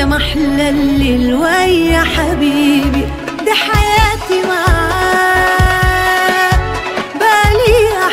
محلى الليل ويا حبيبي دي حياتي معاك بقاليها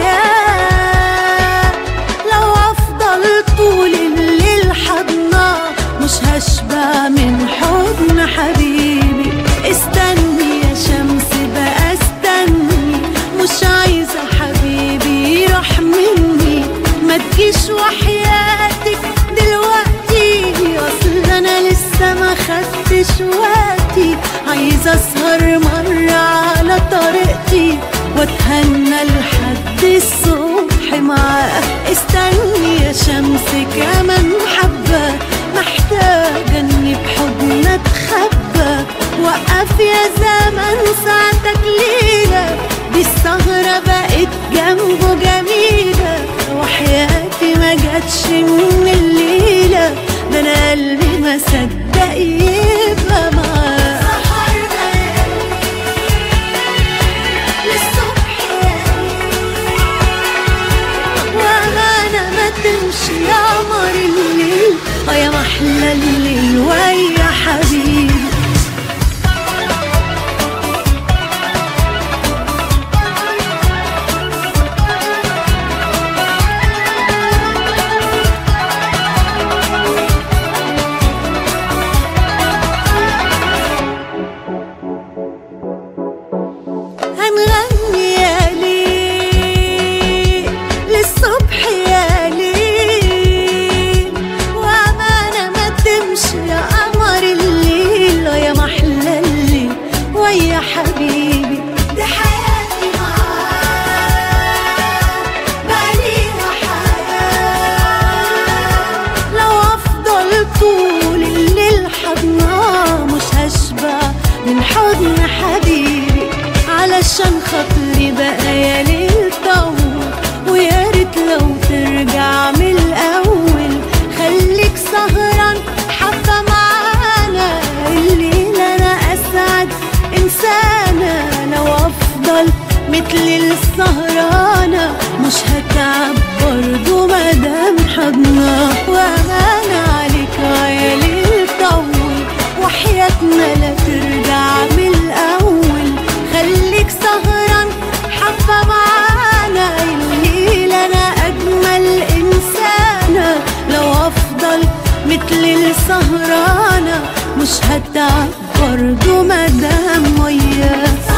حياة لو أفضل طول الليل حضنا مش هشبع من حضن حبيبي استني يا شمس بقى استني مش عايزة حبيبي يروح مني ما تجيش وحياتك دلوقتي اصل انا لسه ما خدتش وقتي عايزة اسهر مرة على طريقتي واتهنى لحد الصبح معاه استني يا شمس كمان حبة محتاجة اني بحضن اتخبى وقف يا زمن ساعتك ليلة دي السهرة بقت جنبه جميلة وحياتي ما جاتش من الليلة ده انا قلبي ما صدق يبقى معاه وأمانة ما تمشي يا قمر الليل اه يا محلى الليل ويا حبيبي هنغني يا ليل للصبح يا ليل وأمانة ما تمشي يا قمر الليل يا محلى الليل ويا حبيبي دي حياتي معاك بقاليها حياة لو أفضل طول الليل حضناه مش هشبع من حضن حبيبي علشان خاطري بقى يا ليل طول ويا ريت لو ترجع من الأول خليك سهران حبة معانا الليل أنا أسعد إنسانة لو أفضل مثل السهرانة مش هتعب برضو مادام حضنا وأمانة عليك يا ليل طول وحياتنا لا ترجع من الأول خليك سهران حبة معانا الليل أنا أجمل إنسانة لو أفضل مثل السهرانة مش هتعب برضو مادام وياك